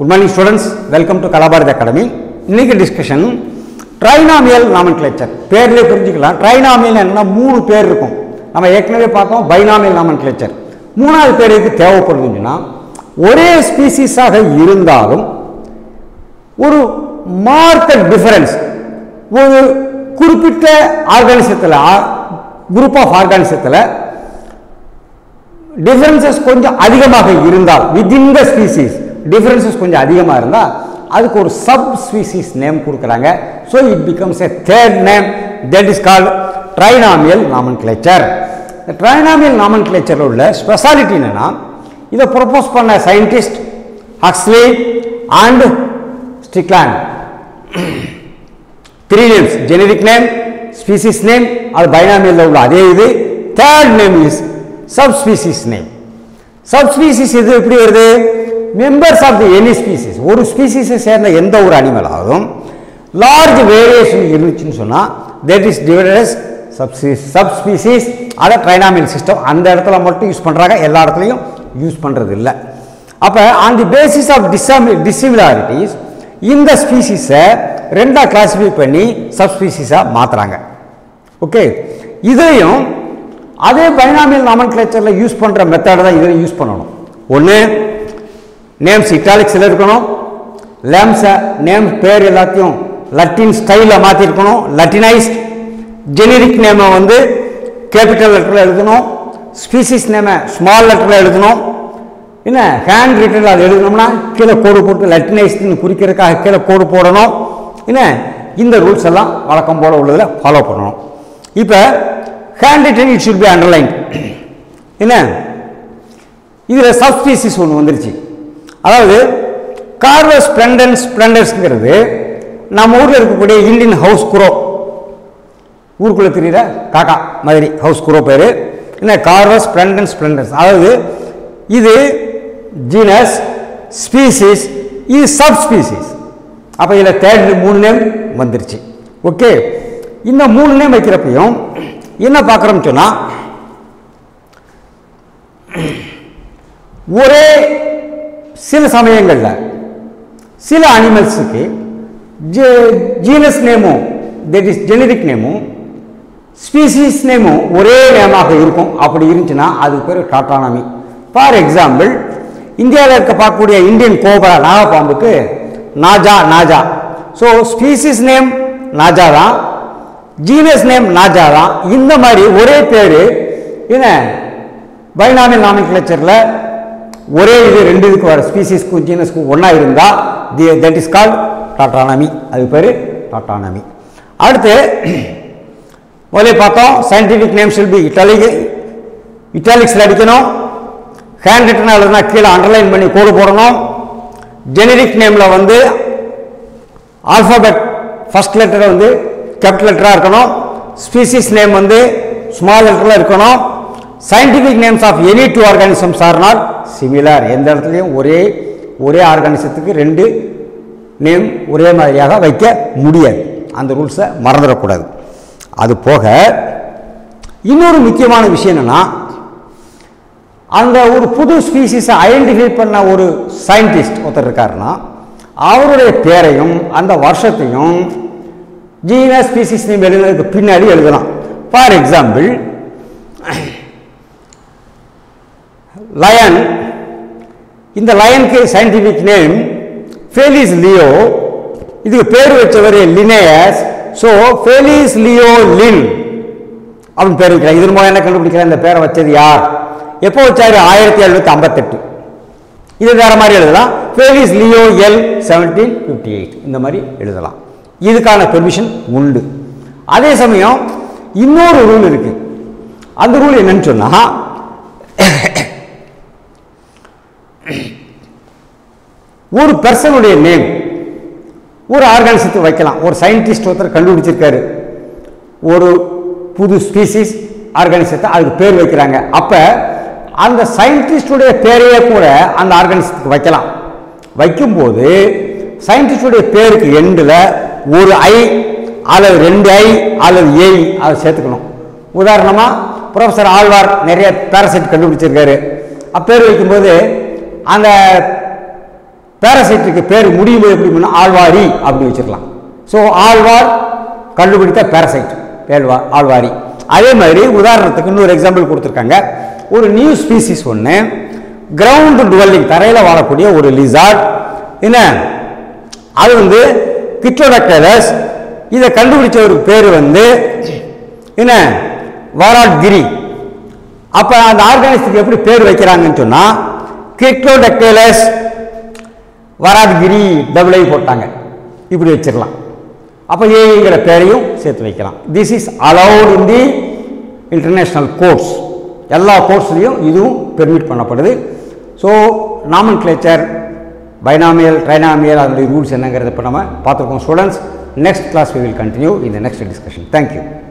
good morning students welcome to Kalabharathi academy இன்னைக்கு discussion trinomial nomenclature பேர்லேயே புரிஞ்சுக்கலாம் ட்ரைனாமியல் என்னன்னா மூணு பேர் இருக்கும் நம்ம ஏற்கனவே பார்த்தோம் பைனாமியல் நாமன்கிளேச்சர் மூணாவது பேர் எதுக்கு தேவைப்படுதுன்னா ஒரே ஸ்பீசிஸாக இருந்தாலும் ஒரு மார்க்கெட் டிஃபரன்ஸ் ஒரு குறிப்பிட்ட ஆர்கானிசத்தில் குரூப் ஆஃப் ஆர்கானிசத்தில் டிஃபரன்சஸ் கொஞ்சம் அதிகமாக இருந்தால் வித்தின் த ஸ்பீசிஸ் டிஃபரன்சஸ் கொஞ்சம் அதிகமாக இருந்தால் அதுக்கு ஒரு சப் ஸ்பீசிஸ் நேம் கொடுக்குறாங்க so it becomes a third name that is called trinomial nomenclature trinomial நாமன் கிளேச்சரில் உள்ள ஸ்பெஷாலிட்டி என்னென்னா இதை ப்ரொப்போஸ் பண்ண scientist Huxley and Strickland three names generic name species name அது பைனாமியலில் உள்ள அதே இது third name is subspecies name subspecies இது எப்படி வருது members of the any species ஒரு ஸ்பீசிஸை சேர்ந்த எந்த ஒரு அனிமலாகவும் லார்ஜ் வேரியேஷன் இருந்துச்சுன்னு சொன்னால் that is divided as subspecies அதை ட்ரைனாமியல் சிஸ்டம் அந்த இடத்துல மட்டும் யூஸ் பண்ணுறாங்க எல்லா இடத்துலையும் யூஸ் பண்ணுறது இல்லை அப்போ ஆன் தி பேசிஸ் ஆஃப் டிசாமி டிசிமிலாரிட்டிஸ் இந்த ஸ்பீசிஸை ரெண்டாக கிளாஸிஃபை பண்ணி சப் ஸ்பீசிஸாக மாற்றுறாங்க ஓகே இதையும் அதே பைனாமியல் நாமன் கிளேச்சரில் யூஸ் பண்ணுற மெத்தடை தான் இதில் யூஸ் பண்ணணும் ஒன்று நேம்ஸ் இட்டாலிக்ஸில் இருக்கணும் லேம்ஸை நேம் பேர் எல்லாத்தையும் லட்டின் ஸ்டைலில் மாற்றிருக்கணும் லட்டினைஸ்ட் ஜெனரிக் நேமை வந்து கேபிட்டல் லெட்டரில் எழுதணும் ஸ்பீசிஸ் நேமை ஸ்மால் லெட்டரில் எழுதணும் என்ன ஹேண்ட் ரிட்டனில் அது எழுதணும்னா கீழே கோடு போட்டு லட்டினைஸ்ட்னு குறிக்கிறதுக்காக கீழே கோடு போடணும் என்ன இந்த ரூல்ஸ் எல்லாம் வழக்கம் போல் உள்ளதில் ஃபாலோ பண்ணணும் இப்போ handwritten it should be underline என்ன இதில் சப்ஸ்பீசிஸ் ஒன்று வந்துருச்சு அதாவது கார்வஸ் ஸ்ப்ளண்டன்ஸ் ஸ்ப்ளண்டர்ஸ்ங்கிறது நம்ம ஊரில் இருக்கக்கூடிய இந்தியன் ஹவுஸ் குரோ ஊருக்குள்ளே தெரியுற காக்கா மாதிரி ஹவுஸ் குரோ பேர் என்ன கார்வஸ் ஸ்ப்ளண்டன்ஸ் ஸ்ப்ளண்டர்ஸ் அதாவது இது ஜீனஸ் ஸ்பீசிஸ் இது சப் ஸ்பீசிஸ் அப்போ இதில் தேர்ட் மூணு நேம் வந்துருச்சு ஓகே இந்த மூணு நேம் வைக்கிறப்பையும் என்ன பார்க்குறோம்னு சொன்னால் ஒரே சில சமயங்களில் சில அனிமல்ஸுக்கு ஜீனஸ் நேமும் தட் இஸ் ஜெனரிக் நேமும் ஸ்பீசிஸ் நேமும் ஒரே நேமாக இருக்கும் அப்படி இருந்துச்சுன்னா அது பேர் டாட்டானமி ஃபார் எக்ஸாம்பிள் இந்தியாவில் இருக்க பார்க்கக்கூடிய இந்தியன் கோபரா நாகப்பாம்புக்கு நாஜா நாஜா ஸோ ஸ்பீசிஸ் நேம் நாஜா தான் ஜீனஸ் நேம் நாஜா தான் இந்த மாதிரி ஒரே பேர் என்ன பைனாமியல் நாமிக்லேச்சரில் ஒரே இது ரெண்டு இதுக்கு வர ஸ்பீசிஸ்க்கும் ஜீனஸ்க்கும் ஒன்றா இருந்தால் the that is called tautonymy அது பேர் டாட்டானமி அடுத்து முதலே பார்த்தோம் scientific name shall be italic இட்டாலிக்ஸில் அடிக்கணும் ஹேண்ட் ரிட்டனாக எழுதுனா கீழே அண்டர்லைன் பண்ணி கோடு போடணும் ஜெனரிக் நேமில் வந்து ஆல்ஃபாபெட் ஃபஸ்ட் லெட்டர் வந்து கேபிட்டல் லெட்டராக இருக்கணும் ஸ்பீசிஸ் நேம் வந்து ஸ்மால் லெட்டரில் இருக்கணும் scientific names of any two organisms are not similar எந்த இடத்துலையும் ஒரே ஒரே ஆர்கானிசத்துக்கு ரெண்டு நேம் ஒரே மாதிரியாக வைக்க முடியாது அந்த ரூல்ஸை மறந்துடக்கூடாது அது போக இன்னொரு முக்கியமான விஷயம் என்னென்னா அந்த ஒரு புது ஸ்பீசிஸை ஐடென்டிஃபை பண்ண ஒரு சயின்டிஸ்ட் ஒருத்தர் இருக்காருன்னா அவருடைய பேரையும் அந்த வருஷத்தையும் ஜீன ஸ்பீசிஸ் நேம் எழுதுனதுக்கு பின்னாடி எழுதலாம் ஃபார் எக்ஸாம்பிள் லயன் இந்த லயனுக்கு சயின்டிஃபிக் நேம் ஃபேலிஸ் லியோ இதுக்கு பேர் வச்சவர் லினேயஸ் ஸோ ஃபேலிஸ் லியோ லின் அப்படின்னு பேர் வைக்கிறார் இதன் மூலம் என்ன கண்டுபிடிக்கிற இந்த பேரை வச்சது யார் எப்போ வச்சாரு ஆயிரத்தி எழுநூத்தி ஐம்பத்தெட்டு இது வேற மாதிரி எழுதலாம் ஃபேலிஸ் லியோ எல் செவன்டீன் ஃபிஃப்டி எயிட் இந்த மாதிரி எழுதலாம் இதுக்கான பெர்மிஷன் உண்டு அதே சமயம் இன்னொரு ரூல் இருக்கு அந்த ரூல் என்னன்னு சொன்னா ஒரு பர்சனுடைய நேம் ஒரு ஆர்கானிசத்துக்கு வைக்கலாம் ஒரு சயின்டிஸ்ட் ஒருத்தர் கண்டுபிடிச்சிருக்காரு ஒரு புது ஸ்பீசிஸ் ஆர்கானிசத்தை அதுக்கு பேர் வைக்கிறாங்க அப்போ அந்த சயின்டிஸ்டுடைய பேரையே கூட அந்த ஆர்கானிசத்துக்கு வைக்கலாம் வைக்கும்போது சயின்டிஸ்டுடைய பேருக்கு எண்டில் ஒரு ஐ அல்லது ரெண்டு ஐ அல்லது ஏ அதை சேர்த்துக்கணும் உதாரணமாக ப்ரொஃபஸர் ஆழ்வார் நிறைய பேரசைட் கண்டுபிடிச்சிருக்காரு அப்பேர் வைக்கும்போது அந்த பேரசைட்டுக்கு பேர் முடியும் போது எப்படி பண்ணால் ஆழ்வாரி அப்படி வச்சிருக்கலாம் ஸோ ஆழ்வார் கண்டுபிடித்த பேரசைட் பேழ்வா ஆழ்வாரி அதே மாதிரி உதாரணத்துக்கு இன்னொரு எக்ஸாம்பிள் கொடுத்துருக்காங்க ஒரு நியூ ஸ்பீசிஸ் ஒன்று கிரவுண்ட் டுவெல்லிங் தரையில் வாழக்கூடிய ஒரு லிசார்ட் என்ன அது வந்து கிட்ரோடக்டலஸ் இதை கண்டுபிடிச்ச ஒரு பேர் வந்து என்ன வாராட் கிரி அப்போ அந்த ஆர்கானிஸ்டுக்கு எப்படி பேர் வைக்கிறாங்கன்னு சொன்னால் கிட்ரோடக்டலஸ் வராட் கிரி டபுள் ஐ போட்டாங்க இப்படி வச்சிடலாம் அப்போ ஏங்கிற பேரையும் சேர்த்து வைக்கலாம் this is allowed in the international course எல்லா கோர்ஸ்லேயும் இதுவும் பெர்மிட் பண்ணப்படுது so nomenclature binomial trinomial அதனுடைய ரூல்ஸ் என்னங்கிறத இப்போ நம்ம பார்த்துருக்கோம் students next class we will continue இந்த நெக்ஸ்ட் டிஸ்கஷன் தேங்க்யூ